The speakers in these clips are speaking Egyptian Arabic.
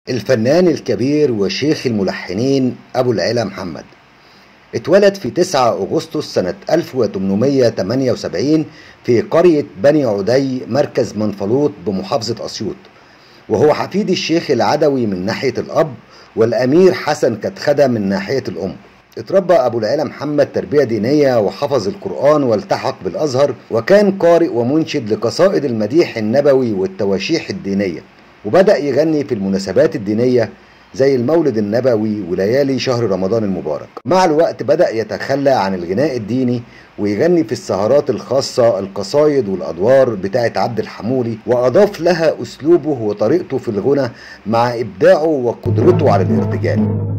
الفنان الكبير وشيخ الملحنين أبو العلا محمد اتولد في 9 أغسطس سنة 1878 في قرية بني عدي مركز منفلوط بمحافظة أسيوط وهو حفيد الشيخ العدوي من ناحية الأب والأمير حسن كتخدة من ناحية الأم اتربى أبو العلا محمد تربية دينية وحفظ القرآن والتحق بالأزهر وكان قارئ ومنشد لقصائد المديح النبوي والتواشيح الدينية وبدأ يغني في المناسبات الدينية زي المولد النبوي وليالي شهر رمضان المبارك مع الوقت بدأ يتخلى عن الغناء الديني ويغني في السهرات الخاصة القصايد والأدوار بتاعة عبد الحمولي وأضاف لها أسلوبه وطريقته في الغنى مع إبداعه وقدرته على الارتجال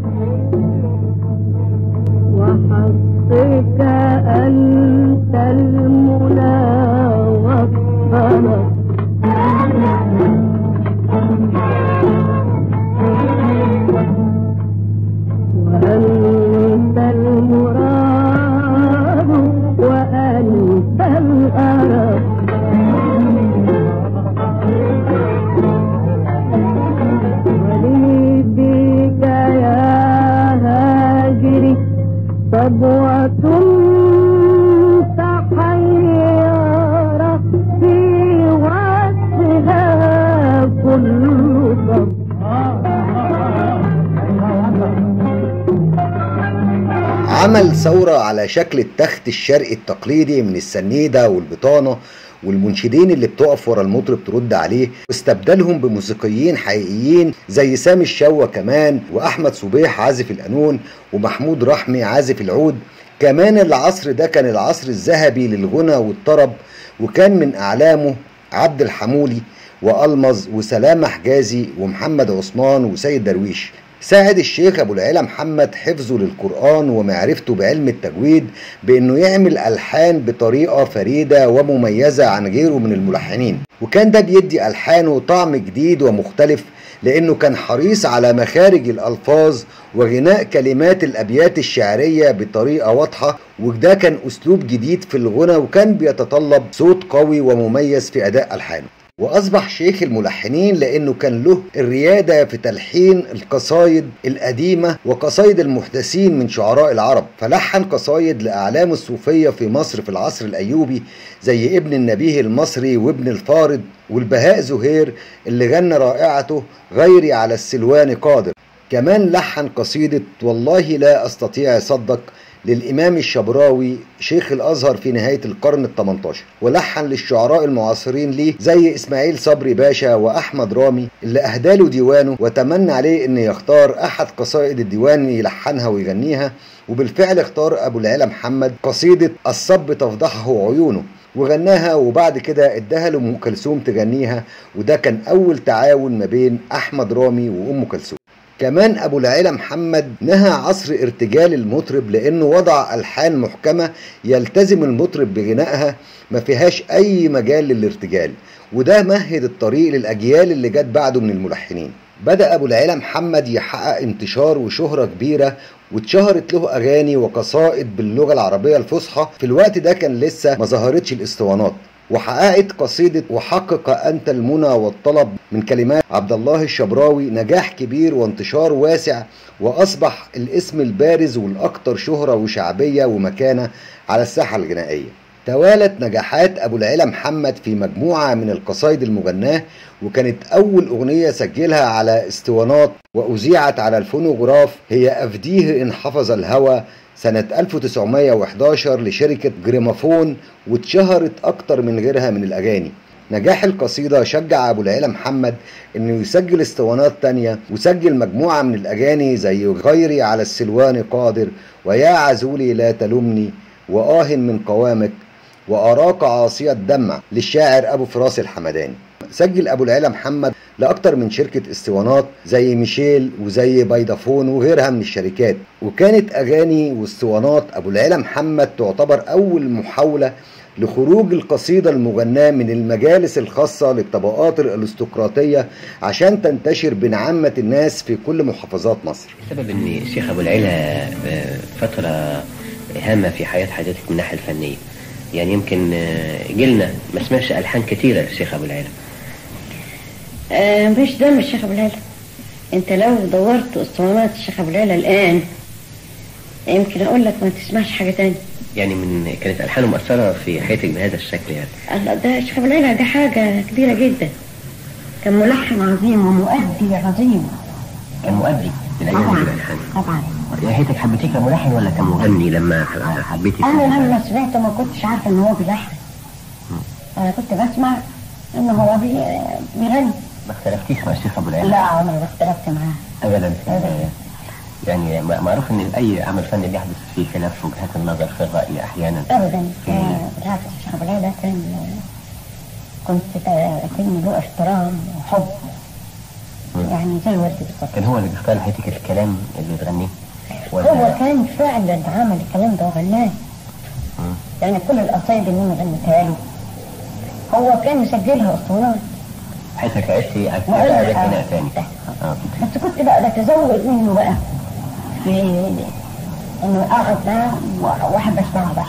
وحقك أنت المنى والطلب وأنت المراد وأنت الأرب ولي بك يا هاجري صبوة تحير في وجهها كل صب عمل ثورة على شكل التخت الشرقي التقليدي من السنيدة والبطانة والمنشدين اللي بتقف ورا المطرب ترد عليه واستبدلهم بموسيقيين حقيقيين زي سامي الشوا كمان واحمد صبيح عازف القانون ومحمود رحمي عازف العود كمان العصر ده كان العصر الذهبي للغنى والطرب وكان من اعلامه عبد الحمولي والمز وسلامة حجازي ومحمد عثمان وسيد درويش ساعد الشيخ ابو العلا محمد حفظه للقران ومعرفته بعلم التجويد بانه يعمل الحان بطريقه فريده ومميزه عن غيره من الملحنين وكان ده بيدي الحانه طعم جديد ومختلف لانه كان حريص على مخارج الالفاظ وغناء كلمات الابيات الشعريه بطريقه واضحه وده كان اسلوب جديد في الغنى وكان بيتطلب صوت قوي ومميز في اداء الحانه واصبح شيخ الملحنين لانه كان له الرياده في تلحين القصايد القديمه وقصايد المحدثين من شعراء العرب فلحن قصايد لاعلام الصوفيه في مصر في العصر الايوبي زي ابن النبيه المصري وابن الفارض والبهاء زهير اللي غنى رائعته غيري على السلوان قادر كمان لحن قصيده والله لا استطيع صدق للإمام الشبراوي شيخ الأزهر في نهاية القرن الثمنتاشر ولحن للشعراء المعاصرين ليه زي إسماعيل صبري باشا وأحمد رامي اللي أهداله ديوانه وتمنى عليه أن يختار أحد قصائد الديوان يلحنها ويغنيها وبالفعل اختار أبو العلا محمد قصيدة الصب تفضحه عيونه وغناها وبعد كده اداها لأم كلثوم تغنيها وده كان أول تعاون ما بين أحمد رامي وأم كلثوم كمان ابو العلا محمد نهى عصر ارتجال المطرب لانه وضع الحان محكمه يلتزم المطرب بغنائها ما فيهاش اي مجال للارتجال وده مهد الطريق للاجيال اللي جت بعده من الملحنين بدا ابو العلا محمد يحقق انتشار وشهره كبيره واتشهرت له اغاني وقصائد باللغه العربيه الفصحى في الوقت ده كان لسه ما ظهرتش الاسطوانات وحققت قصيدة وحقق أنت المنى والطلب من كلمات عبد الله الشبراوي نجاح كبير وانتشار واسع وأصبح الاسم البارز والأكثر شهرة وشعبية ومكانة على الساحة الغنائية توالت نجاحات أبو العلا محمد في مجموعة من القصائد المغناة وكانت أول أغنية سجلها على اسطوانات وأذيعت على الفونوغراف هي أفديه إن حفظ الهوى سنة 1911 لشركة جريمافون واتشهرت أكتر من غيرها من الأغاني نجاح القصيدة شجع أبو العلا محمد إنه يسجل اسطوانات تانية وسجل مجموعة من الأغاني زي غيري على السلوان قادر ويا عزولي لا تلومني وآه من قوامك وأراك عاصية الدمع للشاعر أبو فراس الحمداني سجل أبو العلا محمد لأكتر من شركة اسطوانات زي ميشيل وزي بايدافون وغيرها من الشركات وكانت أغاني واسطوانات أبو العلا محمد تعتبر أول محاولة لخروج القصيدة المغناة من المجالس الخاصة للطبقات الأرستقراطية عشان تنتشر بين عامة الناس في كل محافظات مصر سبب ان الشيخ ابو العلا فترة هامة في حياة حضرتك من الناحية الفنية يعني يمكن جيلنا ما سمعش ألحان كتيرة للشيخ أبو العلا آه مش ده مش الشيخ ابو العلا انت لو دورت اسطوانات الشيخ ابو العلا الان يمكن اقول لك ما تسمعش حاجه تانية يعني من كانت الحانه مؤثره في حياتك بهذا الشكل يعني الله ده الشيخ ابو العلا ده حاجه كبيره جدا كان ملحن عظيم ومؤدي عظيم كان مؤدي في الايام دي طبعا بالالحان طبعا يا حياتك حبيتيه كملحن ولا كمغني لما حبيتي انا لما سمعته ما كنتش عارفه ان هو بيلحن انا كنت بسمع ان هو بي- بيغني ما اختلفتيش مع الشيخ ابو العلا لا عمري ما اختلفت معاه ابدا أبداً. يعني ما- معروف ان اي عمل فني بيحدث فيه خلاف في وجهات النظر في الراي احيانا ابدا آه، بالعكس الشيخ ابو العلا كان كنت كان له احترام وحب يعني زي والدي بالظبط كان هو اللي بيختار لحياتك الكلام اللي تغنيه هو كان فعلا عمل الكلام ده وغناه مم. يعني كل القصايد اللي انا غنيتها له هو كان يسجلها اسطوانات حياتك عشتي ما هتبقى أقول عليك لك، هنا آه. تاني اه بس كنت بقى بتزود منه بقى في انه اقعد معاه و- واحب اسمعه بقى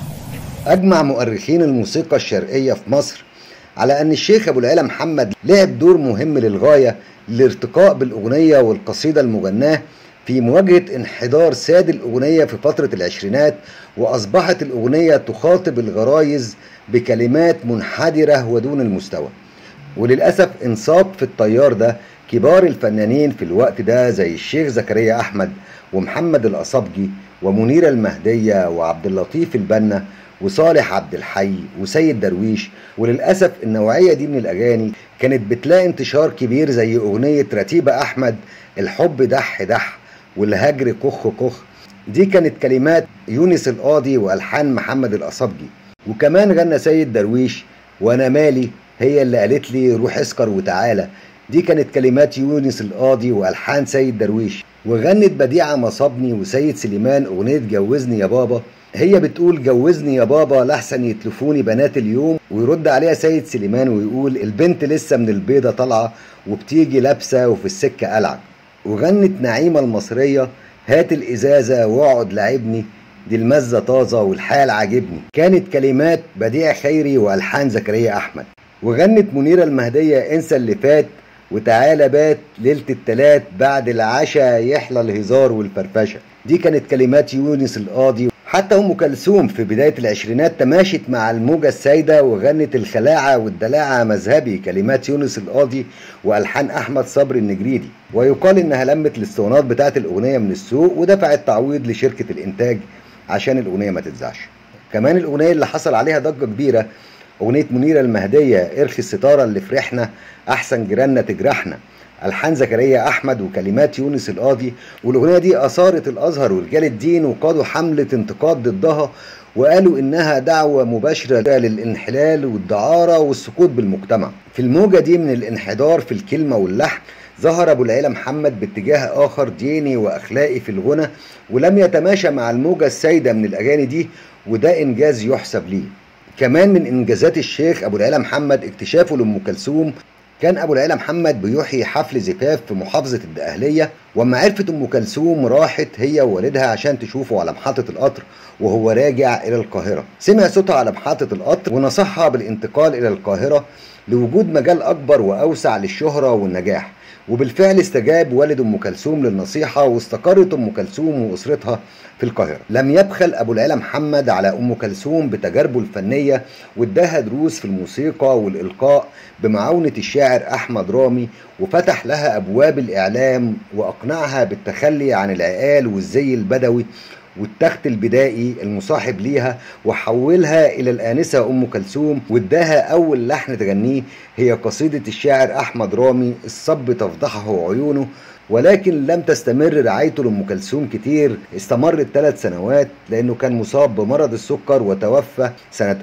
أجمع مؤرخين الموسيقى الشرقية في مصر على أن الشيخ أبو العلا محمد لعب دور مهم للغاية للارتقاء بالأغنية والقصيدة المغناة في مواجهة انحدار ساد الأغنية في فترة العشرينات وأصبحت الأغنية تخاطب الغرايز بكلمات منحدرة ودون المستوى وللأسف انصاب في التيار ده كبار الفنانين في الوقت ده زي الشيخ زكريا أحمد ومحمد الأصبجي ومنيرة المهدية وعبد اللطيف البنا وصالح عبد الحي وسيد درويش وللأسف النوعية دي من الأغاني كانت بتلاقي انتشار كبير زي أغنية رتيبة أحمد الحب دح دح والهجر كخ كخ دي كانت كلمات يونس القاضي وألحان محمد الأصبجي وكمان غنى سيد درويش وأنا مالي هي اللي قالت لي روح اسكر وتعالى دي كانت كلمات يونس القاضي والحان سيد درويش وغنت بديعه مصابني وسيد سليمان اغنيه جوزني يا بابا هي بتقول جوزني يا بابا لحسن يتلفوني بنات اليوم ويرد عليها سيد سليمان ويقول البنت لسه من البيضه طالعه وبتيجي لابسه وفي السكه قلعه وغنت نعيمه المصريه هات الازازه واقعد لعبني دي المزه طازه والحال عاجبني كانت كلمات بديع خيري والحان زكريا احمد وغنت منيرة المهدية انسى اللي فات وتعالى بات ليلة التلات بعد العشاء يحلى الهزار والفرفشة دي كانت كلمات يونس القاضي حتى ام كلثوم في بدايه العشرينات تماشت مع الموجه السايده وغنت الخلاعه والدلاعه مذهبي كلمات يونس القاضي والحان احمد صبري النجريدي ويقال انها لمت الاسطوانات بتاعه الاغنيه من السوق ودفعت تعويض لشركه الانتاج عشان الاغنيه ما تتذاعش كمان الاغنيه اللي حصل عليها ضجه كبيره اغنيه منيره المهديه ارخي الستاره اللي فرحنا احسن جيراننا تجرحنا الحان زكريا احمد وكلمات يونس القاضي والاغنيه دي اثارت الازهر ورجال الدين وقادوا حمله انتقاد ضدها وقالوا انها دعوه مباشره للانحلال والدعاره والسقوط بالمجتمع في الموجه دي من الانحدار في الكلمه واللحن ظهر ابو العلا محمد باتجاه اخر ديني واخلاقي في الغنى ولم يتماشى مع الموجه السائده من الاغاني دي وده انجاز يحسب ليه كمان من انجازات الشيخ ابو العلا محمد اكتشافه لام كلثوم كان ابو العلا محمد بيحيي حفل زفاف في محافظه الدقهليه واما عرفت ام كلثوم راحت هي ووالدها عشان تشوفه على محطه القطر وهو راجع الى القاهره سمع صوتها على محطه القطر ونصحها بالانتقال الى القاهره لوجود مجال اكبر واوسع للشهره والنجاح وبالفعل استجاب والد ام كلثوم للنصيحه واستقرت ام كلثوم واسرتها في القاهره لم يبخل ابو العلا محمد على ام كلثوم بتجاربه الفنيه واداها دروس في الموسيقى والالقاء بمعاونه الشاعر احمد رامي وفتح لها ابواب الاعلام واقنعها بالتخلي عن العقال والزي البدوي والتخت البدائي المصاحب ليها وحولها الى الانسه ام كلثوم واداها اول لحن تغنيه هي قصيده الشاعر احمد رامي الصب تفضحه عيونه ولكن لم تستمر رعايته لام كلثوم كتير استمرت ثلاث سنوات لانه كان مصاب بمرض السكر وتوفى سنه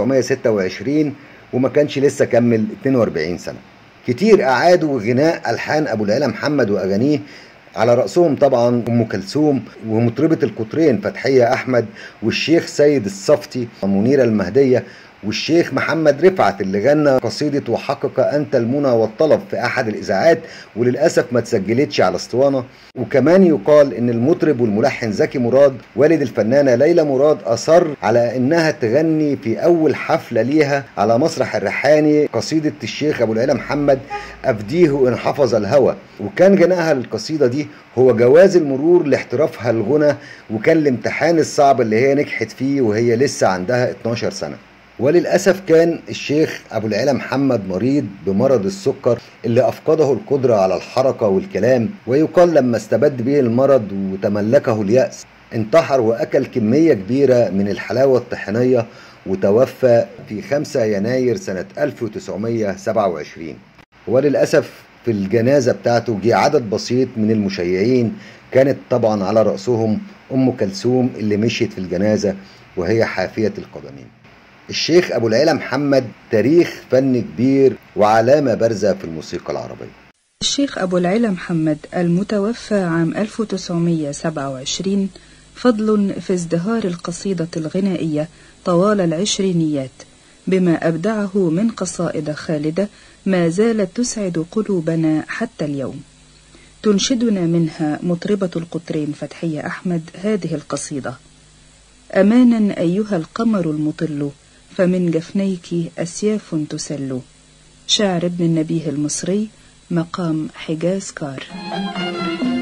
1926 وما كانش لسه كمل 42 سنه كتير اعادوا غناء الحان ابو العلا محمد واغانيه على رأسهم طبعا أم كلثوم ومطربة القطرين فتحية أحمد والشيخ سيد الصفتي ومنيرة المهدية والشيخ محمد رفعت اللي غنى قصيدة وحقق أنت المنى والطلب في أحد الإذاعات وللأسف ما تسجلتش على اسطوانة وكمان يقال إن المطرب والملحن زكي مراد والد الفنانة ليلى مراد أصر على إنها تغني في أول حفلة ليها على مسرح الريحاني قصيدة الشيخ أبو العلا محمد أفديه إن حفظ الهوى وكان غناها القصيدة دي هو جواز المرور لاحترافها الغنى وكان الامتحان الصعب اللي هي نجحت فيه وهي لسه عندها 12 سنة وللأسف كان الشيخ أبو العلا محمد مريض بمرض السكر اللي أفقده القدرة على الحركة والكلام ويقال لما استبد به المرض وتملكه اليأس انتحر وأكل كمية كبيرة من الحلاوة الطحينية وتوفى في 5 يناير سنة 1927 وللأسف في الجنازة بتاعته جه عدد بسيط من المشيعين كانت طبعا على رأسهم أم كلثوم اللي مشيت في الجنازة وهي حافية القدمين الشيخ أبو العلا محمد تاريخ فن كبير وعلامة بارزة في الموسيقى العربية الشيخ أبو العلا محمد المتوفى عام 1927 فضل في ازدهار القصيدة الغنائية طوال العشرينيات بما أبدعه من قصائد خالدة ما زالت تسعد قلوبنا حتى اليوم تنشدنا منها مطربة القطرين فتحية أحمد هذه القصيدة أمانا أيها القمر المطل فمن جفنيك أسياف تسل شعر ابن النبيه المصري مقام حجاز كار